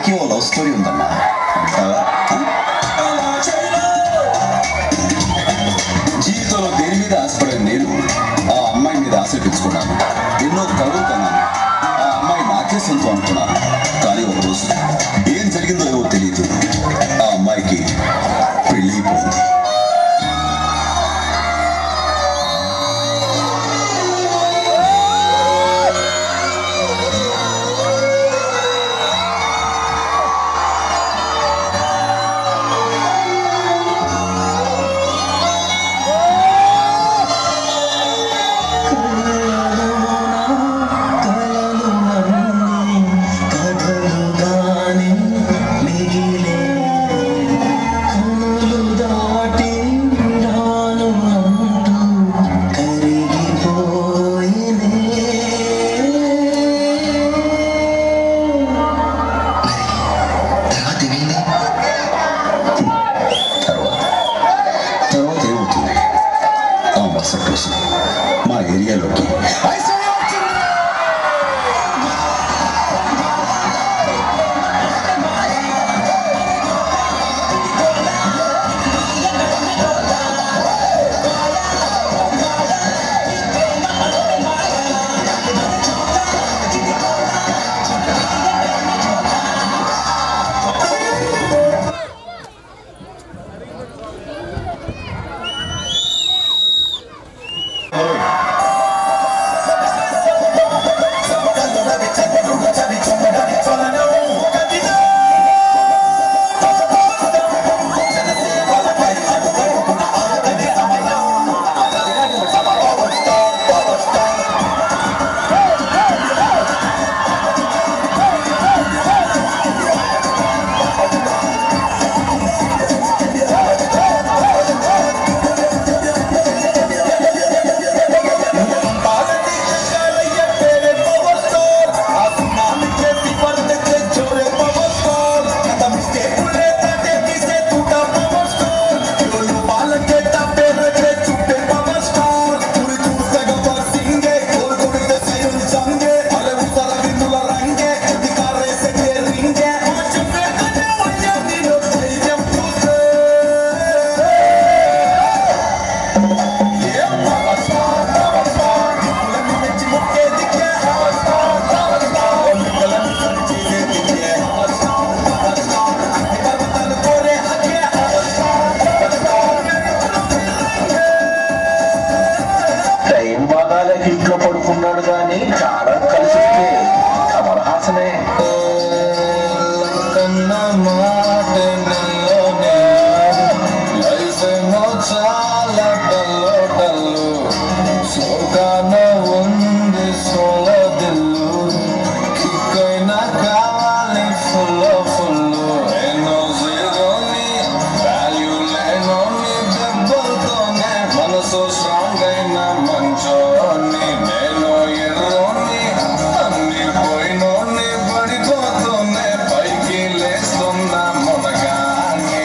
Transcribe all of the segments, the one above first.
నాకే ఓ love story ఉందమ్మా అంటావా? జీవితంలో దేని మీద ఆశపడే నేను ఆ అమ్మాయి మీద ఆశ పెంచుకున్నాను ఎన్నో కలలు కన్నాను ఆ అమ్మాయి నాకే సొంతం అనుకున్నాను కానీ ఒక రోజు ఏం జరిగిందో ఏవో తెలియదు ఆ అమ్మాయికి పెళ్ళి అయిపోయింది తర్వాత తర్వాత ఏమవుతుంది ఆ మరుసటి రోజు మా ఏరియాలోకి ఐశ్వర్య వచ్చింది. టైం బాగాలేక ఇంట్లో పడుకున్నాడు కానీ చాలా కలిసి కమల్ హాసనే కన్న మాట నీలోనే లైఫ్ ఏమో చాలా డల్లు డల్లు సోకాన ఉంది సోలో దిల్లు కిక్ అయినా కావాలి ఫుల్ ఫుల్ ఎన్నో జీరోని వాల్యూ లేనోని దెబ్బలతోనే మనసు స్ట్రాంగ్ అయిన మంచోని నేను ఎర్రోని అన్ని పోయినోని పడిపోతూనే పైకి లేస్తున్న మొదగానే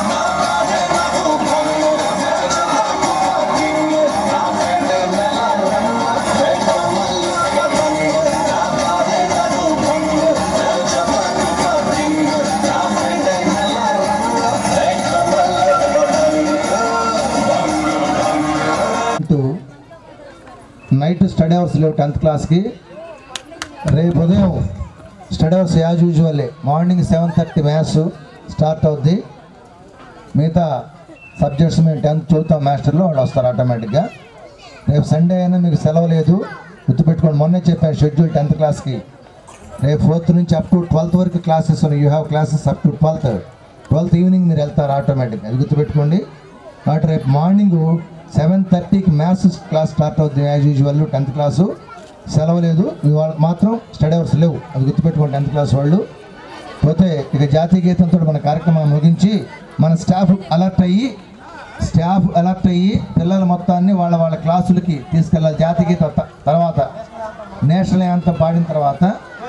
టు నైట్ స్టడీ అవర్స్ లేవు టెన్త్ క్లాస్కి రేపు ఉదయం study hours as usually morning seven thirty maths start అవుద్ది మిగతా సబ్జెక్ట్స్ మేము టెన్త్ చదువుతాం మాస్టర్లో వాళ్ళు వస్తారు ఆటోమేటిక్గా రేపు సండే అయినా మీకు సెలవు లేదు గుర్తుపెట్టుకోండి మొన్నే చెప్పాను షెడ్యూల్ టెన్త్ క్లాస్కి రేపు ఫోర్త్ నుంచి అప్ టు ట్వెల్త్ వరకు క్లాసెస్ ఉన్నాయి you have classes up to twelfth twelfth evening మీరు వెళ్తారు ఆటోమేటిక్ అది గుర్తుపెట్టుకోండి కాబట్టి రేపు మార్నింగ్ సెవెన్ థర్టీకి మ్యాథ్స్ క్లాస్ స్టార్ట్ అవుతుంది యాజ్ యూజువల్ టెన్త్ క్లాసు సెలవు లేదు ఇవాళ మాత్రం స్టడీ అవర్స్ లేవు అది గుర్తుపెట్టుకోండి టెన్త్ క్లాస్ వాళ్ళు పోతే ఇక జాతీయ గీతంతో మన కార్యక్రమం ముగించి మన స్టాఫ్ అలర్ట్ అయ్యి స్టాఫ్ అలర్ట్ అయ్యి పిల్లల మొత్తాన్ని వాళ్ళ వాళ్ళ క్లాసులకి తీసుకెళ్ళాలి జాతీయ గీత త- తర్వాత నేషనల్ యాంతం పాడిన తర్వాత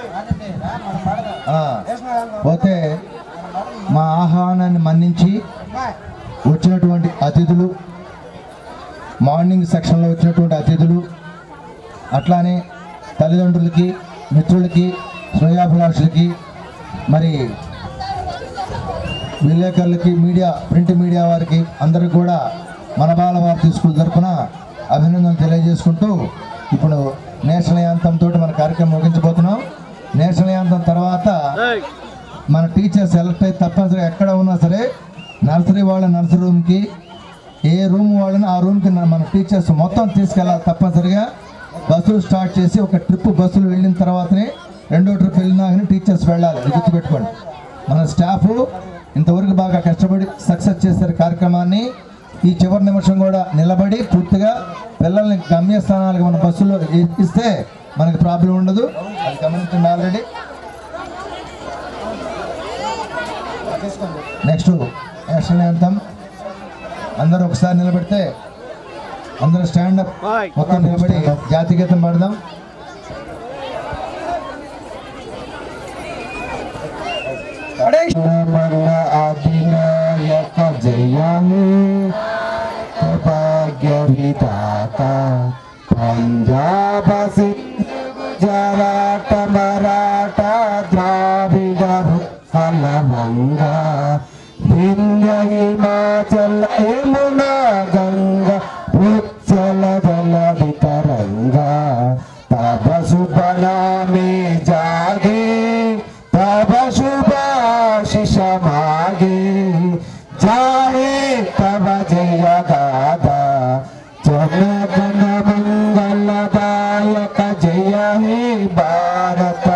ఆ, పోతే మా ఆహ్వానాన్ని మన్నించి వచ్చినటువంటి అతిథులు మార్నింగ్ సెక్షన్లో వచ్చినటువంటి అతిథులు అట్లానే తల్లిదండ్రులకి మిత్రులకి శ్రేయాభిలాషులకి మరి విలేకరులకి మీడియా ప్రింట్ మీడియా వారికి అందరికి కూడా మన బాలవార్తి స్కూల్ తరఫున అభినందన తెలియజేసుకుంటూ ఇప్పుడు నేషనల్ యాంతం తోటి మన కార్యక్రమం ముగించబోతున్నాం నేషనల్ యాంతం తర్వాత మన టీచర్ సెలెక్ట్ అయితే తప్పనిసరిగా ఎక్కడ ఉన్నా సరే నర్సరీ వాళ్ళ నర్సరీ రూమ్కి ఏ రూమ్ వాళ్ళని ఆ రూమ్కి మన టీచర్స్ మొత్తం తీసుకెళ్ళాలి తప్పనిసరిగా బస్సులు స్టార్ట్ చేసి ఒక ట్రిప్ బస్సులు వెళ్ళిన తర్వాతనే రెండో ట్రిప్ వెళ్ళినా కానీ టీచర్స్ వెళ్ళాలి ఇది గుర్తుపెట్టుకోండి మన స్టాఫ్ ఇంతవరకు బాగా కష్టపడి సక్సెస్ చేశారు కార్యక్రమాన్ని ఈ చివరి నిమిషం కూడా నిలబడి పూర్తిగా పిల్లల్ని గమ్యస్థానాలకు మన బస్సులో ఇస్తే మనకి ప్రాబ్లం ఉండదు అది గమనించండి ఆల్రెడీ నెక్స్ట్ నేషనల్ యాంథమ్ అందరూ ఒకసారి నిలబెడితే అందరూ స్టాండప్ మొత్తం నిలబడి జాతీయ గీతం పాడదాం మన అధినాయక జయము భాగ్య విధాత పంజాబ సింధు గుజరాట మరాఠ ద్రావిడ హలమంగ వింధ్య హిమాచల యమునా గంగ ఉచ్చల జల వితరంగా తబ శుభ నామే జాగే तब शुभाशिष मागे जाहे तब जय गादा जन गण मंगलदायक जय हे भारत